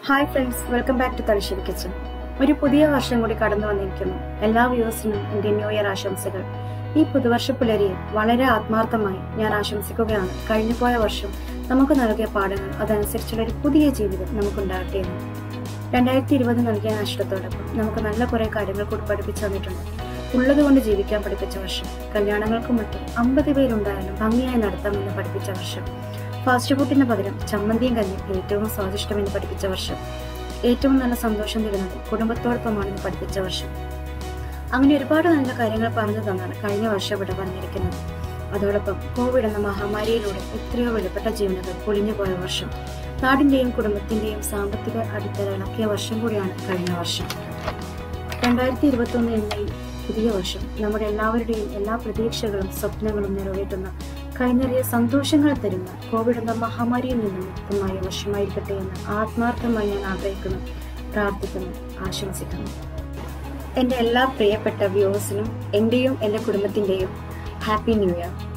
hi friends welcome back to Thalassery kitchen ഒരു പുതിയ വർഷം കൂടി കടന്നു വന്നിരിക്കുന്നു എല്ലാ വ്യൂവേഴ്സിനും എൻ്റെ ന്യൂ ഇയർ ആശംസകൾ ഈ പുതുവർഷ പുലരിയെ വളരെ ആത്മാർത്ഥമായി ഞാൻ ആശംസിക്കുകയാണ് കഴിഞ്ഞുപോയ വർഷം നമുക്ക് നൽകിയ പാഠങ്ങൾ അതനുസരിച്ചുള്ള ഒരു പുതിയ ജീവിതം നമുക്കുണ്ടാകട്ടെ എന്ന് രണ്ടായിരത്തി ഇരുപത് നൽകിയ നഷ്ടത്തോടൊപ്പം നമുക്ക് നല്ല കുറെ കാര്യങ്ങൾ കൂടി പഠിപ്പിച്ചു തന്നിട്ടുണ്ട് ഉള്ളത് കൊണ്ട് ജീവിക്കാൻ പഠിപ്പിച്ച വർഷം കല്യാണങ്ങൾക്കും മറ്റും അമ്പത് പേരുണ്ടായാലും ഭംഗിയായി നടത്താമെന്ന് പഠിപ്പിച്ച വർഷം ഫാസ്റ്റ് ഫുഡിന് പകരം ചമ്മന്തിയും കഞ്ഞി ഏറ്റവും സ്വാദിഷ്ടമെന്ന് പഠിപ്പിച്ച വർഷം ഏറ്റവും നല്ല സന്തോഷം തരുന്നത് കുടുംബത്തോടൊപ്പമാണെന്ന് പഠിപ്പിച്ച വർഷം അങ്ങനെ ഒരുപാട് നല്ല കാര്യങ്ങൾ പറഞ്ഞു തന്നാണ് കഴിഞ്ഞ വർഷം ഇവിടെ പറഞ്ഞിരിക്കുന്നത് അതോടൊപ്പം കോവിഡ് എന്ന മഹാമാരിയിലൂടെ എത്രയോ വിലപ്പെട്ട ജീവനുകൾ പൊളിഞ്ഞു പോയ വർഷം നാടിന്റെയും കുടുംബത്തിന്റെയും സാമ്പത്തിക അടിത്തറ ഇളക്കിയ വർഷം കൂടിയാണ് കഴിഞ്ഞ വർഷം രണ്ടായിരത്തി ഇരുപത്തി ഒന്ന് എന്ന ഈ പുതിയ വർഷം നമ്മുടെ എല്ലാവരുടെയും എല്ലാ പ്രതീക്ഷകളും സ്വപ്നങ്ങളും നിറവേറ്റുന്ന കൈനിറിയ സന്തോഷങ്ങൾ തരുന്ന കോവിഡ് എന്ന മഹാമാരിയിൽ നിന്നും മുക്തമായ വർഷമായിരിക്കട്ടെ എന്ന് ആത്മാർത്ഥമായി ഞാൻ ആഗ്രഹിക്കുന്നു പ്രാർത്ഥിക്കുന്നു ആശംസിക്കുന്നു എൻ്റെ എല്ലാ പ്രിയപ്പെട്ട വ്യൂവേഴ്സിനും എൻ്റെയും എൻ്റെ കുടുംബത്തിൻ്റെയും ഹാപ്പി ന്യൂ ഇയർ